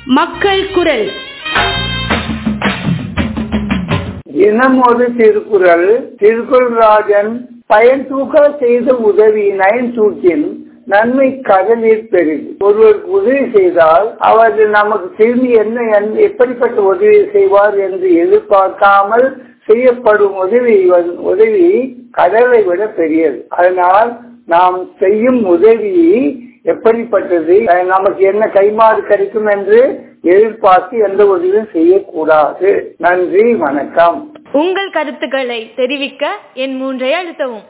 மக்கள் குரல் தினம் ஒரு திருக்குறள் திருக்குறள் ராஜன் பயன் தூக்க செய்த உதவி நயன் தூக்கின் நன்மை கடலில் பெரிது ஒருவருக்கு உதவி செய்தால் அவர் நமக்கு திரும்பி என்ன என்- எப்படிப்பட்ட உதவி செய்வார் என்று எதிர்பார்க்காமல் செய்யப்படும் உதவி வந்து- உதவி கடலை விட பெரியது அதனால் நாம் செய்யும் உதவி எப்படிப்பட்டது அஹ் நமக்கு என்ன கைமாறு கிடைக்கும் என்று எதிர்பார்த்து எந்த உதவியும் செய்யக்கூடாது நன்றி வணக்கம் உங்கள் கருத்துக்களை தெரிவிக்க என் மூன்றை அழுத்தவும்